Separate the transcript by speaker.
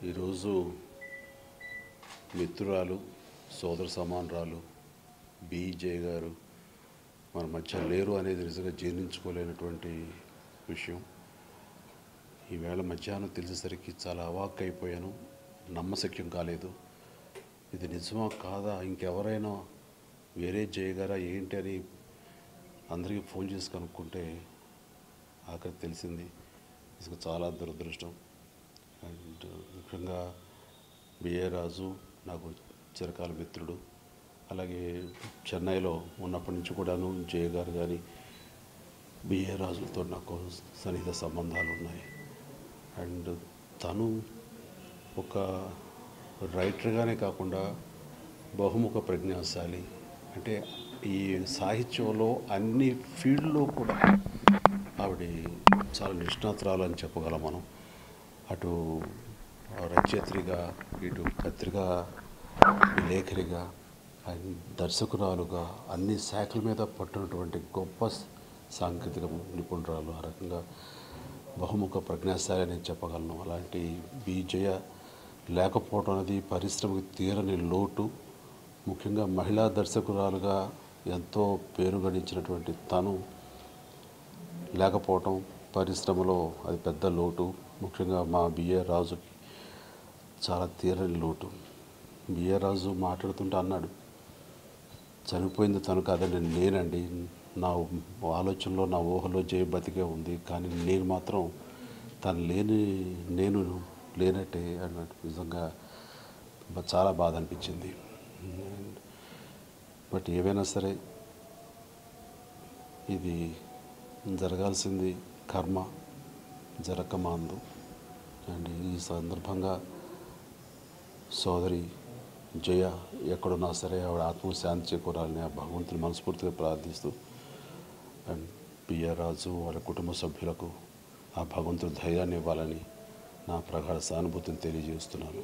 Speaker 1: ఈరోజు మిత్రురాలు సోదర సమానురాలు బీజే గారు మన మధ్య లేరు అనేది నిజంగా జీర్ణించుకోలేనటువంటి విషయం ఈవేళ మధ్యాహ్నం తెలిసేసరికి చాలా అవాక్ అయిపోయాను నమ్మశక్యం కాలేదు ఇది నిజమా కాదా ఇంకెవరైనా వేరే జయగారా ఏంటి అని అందరికీ ఫోన్ చేసి కనుక్కుంటే ఆఖరికి తెలిసింది ఇది చాలా దురదృష్టం అండ్ ముఖ్యంగా బిఏ రాజు నాకు చిరకాల మిత్రుడు అలాగే చెన్నైలో ఉన్నప్పటి నుంచి కూడాను జయ గారు కానీ బిఏ రాజుతో నాకు సన్నిహిత సంబంధాలు ఉన్నాయి అండ్ తను ఒక రైటర్గానే కాకుండా బహుముఖ ప్రజ్ఞాశాలి అంటే ఈ సాహిత్యంలో అన్ని ఫీల్డ్లో కూడా ఆవిడ చాలా నిష్ణాతురాలు అని చెప్పగలం మనం అటు రచయిత్రిగా ఇటు పత్రికా లేఖరిగా అండ్ దర్శకురాలుగా అన్ని శాఖల మీద పట్టున్నటువంటి గొప్ప సాంకేతిక నిపుణురాలు ఆ రకంగా బహుముఖ ప్రజ్ఞాశాలి అని చెప్పగలను అలాంటి విజయ లేకపోవడం అనేది పరిశ్రమకి తీరని లోటు ముఖ్యంగా మహిళా దర్శకురాలుగా ఎంతో పేరు గడించినటువంటి తను లేకపోవటం పరిశ్రమలో అది పెద్ద లోటు ముఖ్యంగా మా బిఏ రాజుకి చాలా తీరని లోటు బిఏ రాజు మాట్లాడుతుంటే అన్నాడు చనిపోయింది తను కాదండి నేనండి నా ఆలోచనలో నా ఊహలో జయ బతికే ఉంది కానీ నేను మాత్రం తను లేని నేను లేనట్టే అన్నట్టు నిజంగా బ- చాలా బాధ అనిపించింది బట్ ఏవైనా సరే ఇది జరగాల్సింది కర్మ జరగమాందు అండ్ ఈ సందర్భంగా సోదరి జయ ఎక్కడున్నా సరే ఆవిడ ఆత్మశాంతి చేకూరాలని ఆ భగవంతుని మనస్ఫూర్తిగా ప్రార్థిస్తూ అండ్ పిఆర్ రాజు వాళ్ళ కుటుంబ సభ్యులకు ఆ భగవంతుడు ధైర్యాన్ని ఇవ్వాలని నా ప్రగాఢ సానుభూతిని తెలియజేస్తున్నాను